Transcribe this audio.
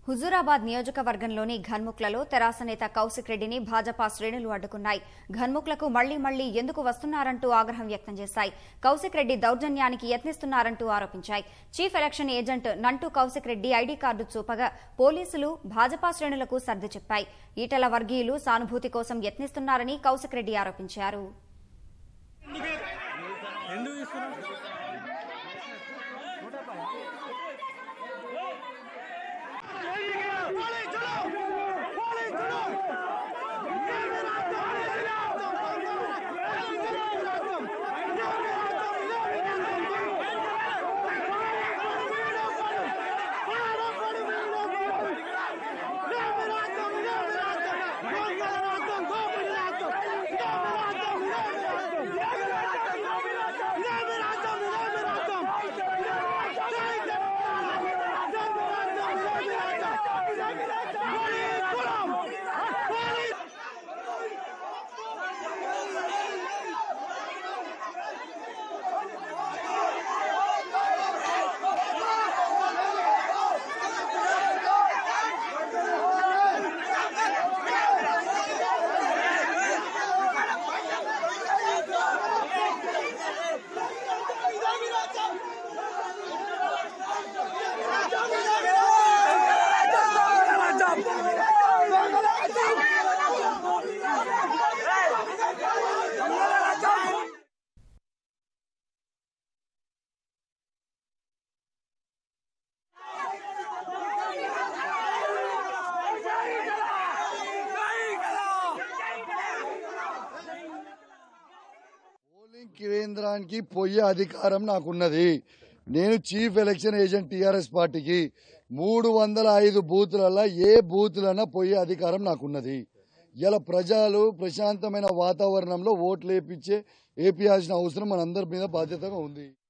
హుజూరాబాద్ నియోజకవర్గంలోని ఘన్ముక్లలో తెరాస నేత కౌశిక్ రెడ్డిని భాజపా శ్రేణులు అడ్డుకున్నాయి ఘన్ముక్లకు మళ్లీ మళ్లీ ఎందుకు వస్తున్నారంటూ ఆగ్రహం వ్యక్తం చేశాయి కౌశిక్ రెడ్డి దౌర్జన్యానికి యత్నిస్తున్నారంటూ ఆరోపించాయి చీఫ్ ఎలక్షన్ ఏజెంట్ నంటూ కౌశిక్ రెడ్డి ఐడీ కార్డు చూపగా పోలీసులు భాజపా శ్రేణులకు సర్ది చెప్పాయి ఈటల వర్గీయులు సానుభూతి కోసం యత్నిస్తున్నారని కౌశిక్ రెడ్డి ఆరోపించారు ఎందుకు ఇస్తున్నావు పోలింగ్ కేంద్రానికి పోయే అధికారం నాకున్నది నేను చీఫ్ ఎలక్షన్ ఏజెంట్ టీఆర్ఎస్ పార్టీకి మూడు వందల ఐదు బూతులలో ఏ బూతులన్నా పోయే అధికారం నాకున్నది ఇలా ప్రజలు ప్రశాంతమైన వాతావరణంలో ఓట్లు వేపించే వేపియాల్సిన అవసరం మనందరి మీద బాధ్యతగా ఉంది